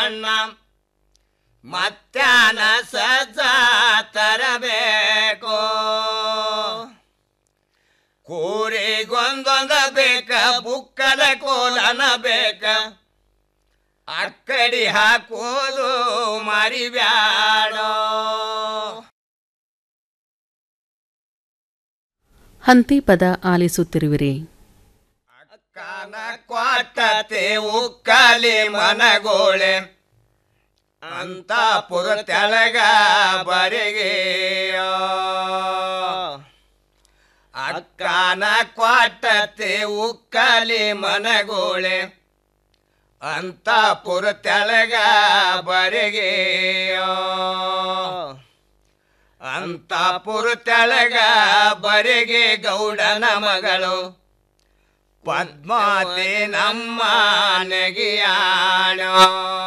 ಅಣ್ಣ ಮತ್ಯಾನ ಸಜ್ಜ ತರಬೇಕು ಕೂರಿಗೊಂದೊಂದ ಬೇಕ ಬುಕ್ಕಲ ಕೋಲನ ಬೇಕ ಅಕ್ಕಡಿ ಹಾಕೋದು ಮರಿಬ್ಯಾಡೋ ಹಂತಿ ಪದ ಆಲಿಸುತ್ತಿರುವಿರಿ ಕಾನ ಕ್ವಾಟತೆ ಉಕ್ಕಲಿ ಮನಗೋಳೆ ಅಂತ ಪುರ ತೆಳಗ ಬರಿಗೆಯೋ ಅಕ್ಕನ ಕ್ವಾಟತೆ ಉಕ್ಕಲಿ ಮನಗೋಳೆ ಅಂತ ಪುರ ತೆಳಗ ಬರಿಗೆಯೋ ಅಂತ ಪುರ ತೆಳಗ ಬರಿಗೆ ಗೌಡನ ಮಗಳು ಪದ್ಮಾತಿ ನಮ್ಮ ನೆಗಿಯಾಣೋ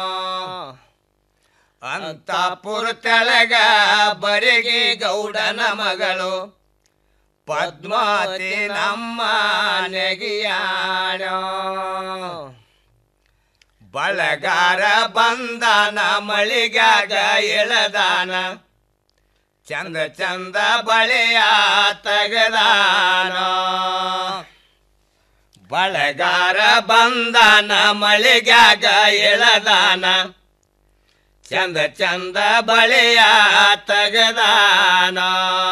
ಅಂತ ಪುರ ತೆಳಗ ಬರಿಗೆ ಗೌಡನ ಮಗಳು ಪದ್ಮಾತಿ ನಮ್ಮ ನೆಗಿಯಾಣೋ ಬಳಗಾರ ಬಂದಾನ ಮಳಿಗಾಗ ಎಳದಾನ ಚಂದ ಚಂದ ಬಳೆಯ ತೆಗದಾನ ಬಳಗಾರ ಬಂದಾನ ಮಳಿಗಾಗ ಎಳದಾನ ಚಂದ ಚಂದ ಬಳೆಯ ತೆಗದಾನ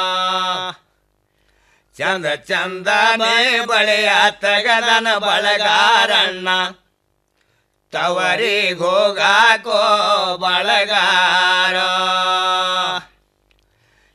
ಚಂದ ಚಂದ ಮೇ ಬಳೆಯ ತೆಗದನ ಬಳಗಾರಣ್ಣ ತವರಿಗೋಗಾಕೋ ಬಳಗಾರ